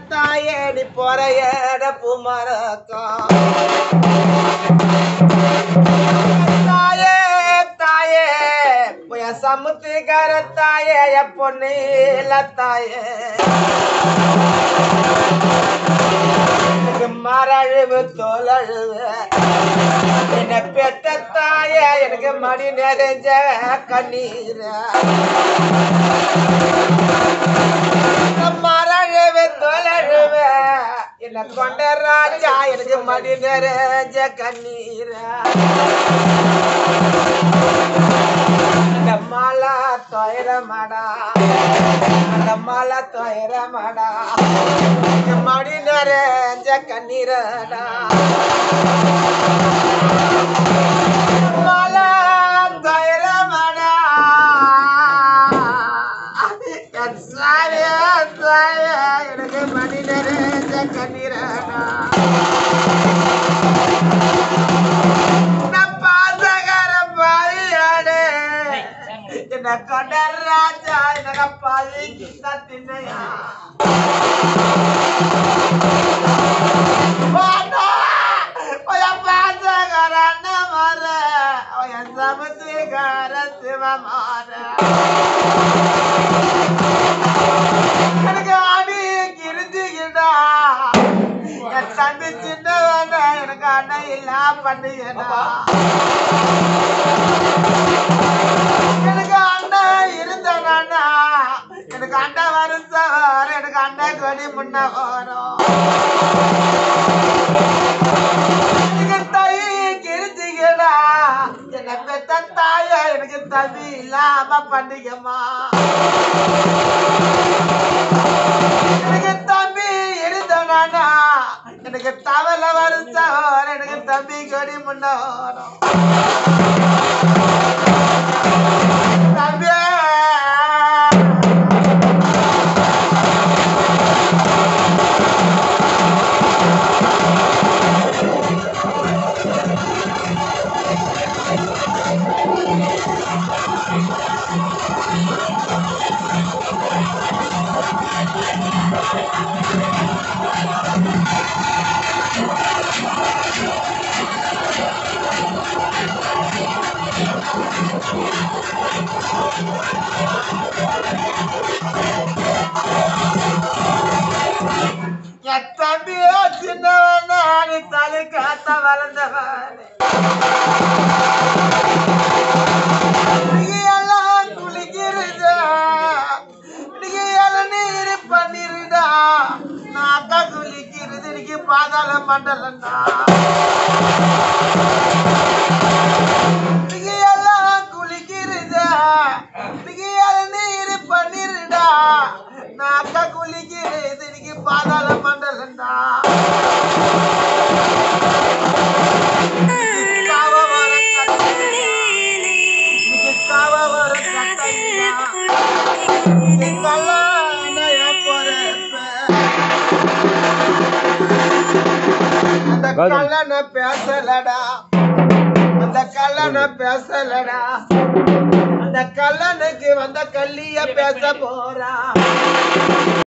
தாயே நீ பொறையட பூமரக்கம் தாயே தாயே புய சமுத்திகர தாயே என் பொண்ணு இல்ல தாயே எனக்கு மரழுவு தோலழுவு என்ன பெத்த தாயே எனக்கு மணி நிறைஞ்ச கண்ணீர மரழுவு தோலழுவு என்ன கொண்ட ராஜா எனக்கு மணி நிறைஞ்ச கண்ணீர அந்த மாலா தொயரமாடா அந்த மாலா தொயரமாடா என் மடி நிறைஞ்ச கண்ணீரடா மாலா தொயரமாடா என் சாய சாய எனக்கு மடி நிறைஞ்ச கண்ணீரடா நான் பாசகர பாவியாடே என்ன கொண்ட ராஜா எனக்கு பாவி கிட்ட தின்னையா வாடா, ஒய பாசகர அண்ணமார, ஒய சமுத்திரக்கார சிவமார. எனக்கு அடி கிருந்திக்கிட்டா என் தம்பி சின்னவன எனக்கு அண்ணன் இல்ல பண்ணுங்கடா எனக்கு அண்ணன் இருந்தனா எனக்கு அண்ணன் வருஷம் எனக்கு அண்ணன் கொடி முன்ன வரும் எனக்கு தை கிருச்சிக்கடா என்ன பெத்த தாய எனக்கு தம்பி இல்லாம பண்ணிக்கமா எனக்கு தம்பி இருந்தனா எனக்கு தவளை வருஷம் எனக்கு தம்பி கொடி முன்ன வரும் தம்பி என் தம்பியோ சின்னவனா நீ தலை காத்த வளர்ந்தவன் எல்லாம் குளிக்கிறதா நீங்க இளநீர் பண்ணிருடா நாக்கா குளிக்கிறது இன்னைக்கு பாதாள மண்டலம்டா நீங்க எல்லாம் குளிக்கிறதா நீங்க இளநீர் பண்ணிருடா நாக்கா குளிக்கிறது இன்னைக்கு பாதாள மண்டலம்டா காவ வர கட்டையா. இன்னைக்கு காவ வர கட்டையா. அந்த கல்லனை பேசலடா அந்த கல்லனை பேசலடா அந்த கல்லனுக்கு வந்த கல்லிய பேச போறா